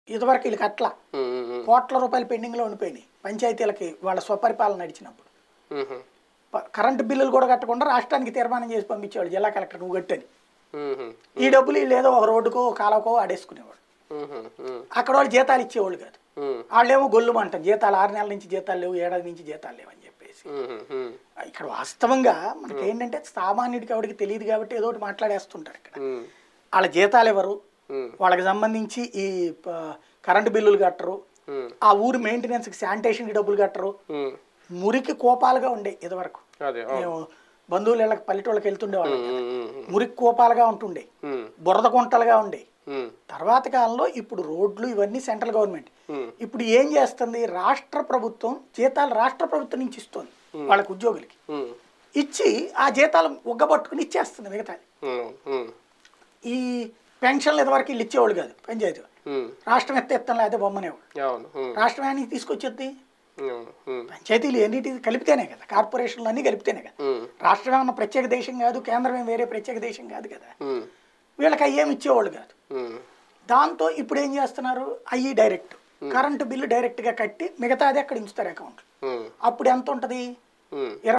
ఇదివరకు వీళ్ళకి అట్లా ఉమ్, ఉమ్, ఉమ్, కోట్ల రూపాయలు పెండింగ్లో ఉండిపోయినాయి పంచాయతీలకి వాళ్ళ స్వపరిపాలన నడిచినప్పుడు ఉమ్, ప- కరెంటు బిల్లులు కూడా కట్టకుండా రాష్ట్రానికి తీర్మానం చేసి పంపించేవాడు జిల్లా కలెక్టర్ నువ్వు కట్టని ఉమ్, ఉమ్, ఈ డబ్బులు వీళ్ళు ఏదో ఒక రోడ్డుకో ఒక కాలకో ఆడేసుకునేవాడు ఉమ్, ఉమ్, అక్కడ వాళ్ళు జీతాలు ఇచ్చేవాళ్ళు కాదు ఉమ్, వాళ్ళేమో గొల్లు అంటాం జీతాలు ఆరు నెలల నుంచి జీతాలు లేవు ఏడాది నుంచి జీతాలు లేవు అని చెప్పేసి ఉమ్, ఉమ్, ఇక్కడ వాస్తవంగా మనకి ఏంటంటే సామాన్యుడికి ఎవరికి తెలియదు కాబట్టి ఏదో ఒకటి మాట్లాడేస్తుంటారు ఇక్కడ ఉమ్, వాళ్ళ జీతాలు ఎవరు ఉమ్, వాళ్ళకి సంబంధించి ఈ ప- కరెంటు బిల్లులు కట్టరు ఉమ్, ఆ ఊరు మెయింటెనెన్స్కి శానిటేషన్కి డబ్బులు కట్టరు ఉమ్, మురికి కోపాలుగా ఉండే ఇదివరకు అదే అవును. మేము బంధువులు ఇళ్ళకి పల్లెటూళ్ళకి వెళ్తుండేవాళ్ళం ఉమ్, ఉమ్, ఉమ్, మురికి కోపాలుగా ఉంటుండే ఉమ్, బురద గుంటలుగా ఉండే ఉమ్, తర్వాత కాలంలో ఇప్పుడు రోడ్లు ఇవన్నీ సెంట్రల్ గవర్నమెంట్ ఉమ్, ఇప్పుడు ఏం చేస్తుంది రాష్ట్ర ప్రభుత్వం జీతాలు రాష్ట్ర ప్రభుత్వం నుంచి ఇస్తుంది వాళ్ళకి ఉద్యోగులకి ఉమ్, ఇచ్చి ఆ జీతాలు ఉగ్గబట్టుకుని ఇచ్చేస్తుంది మిగతా ఉమ్, ఉమ్, ఈ పెన్షన్లు ఇదివరకు వీళ్ళు ఇచ్చేవాళ్ళు కాదు పంచాయతీ వాళ్ళు. ఉమ్, రాష్ట్రం ఎత్త ఎత్తం లేదా బొమ్మనేవాడు అవును ఉమ్, రాష్ట్రం ఏనికి తీసుకొచ్చేది అవును ఉమ్, పంచాయతీలు ఎన్నిటి కలిపితేనే కదా కార్పొరేషన్లు అన్నీ కలిపితేనే కదా ఉమ్, రాష్ట్రం ఏమన్నా ప్రత్యేక దేశం కాదు కేంద్రం ఏం వేరే ప్రత్యేక దేశం కాదు కదా ఉమ్, వీళ్ళకి అయ్యేమి ఇచ్చేవాళ్ళు కాదు ఉమ్, దాంతో ఇప్పుడు ఏం చేస్తున్నారు అయ్యి డైరెక్ట్ కరెంటు బిల్లు డైరెక్ట్గా కట్టి మిగతాది అక్కడ ఉంచుతారు అకౌంట్ ఉమ్, అప్పుడు ఎంత ఉంటుంది ఉమ్. ఇరవై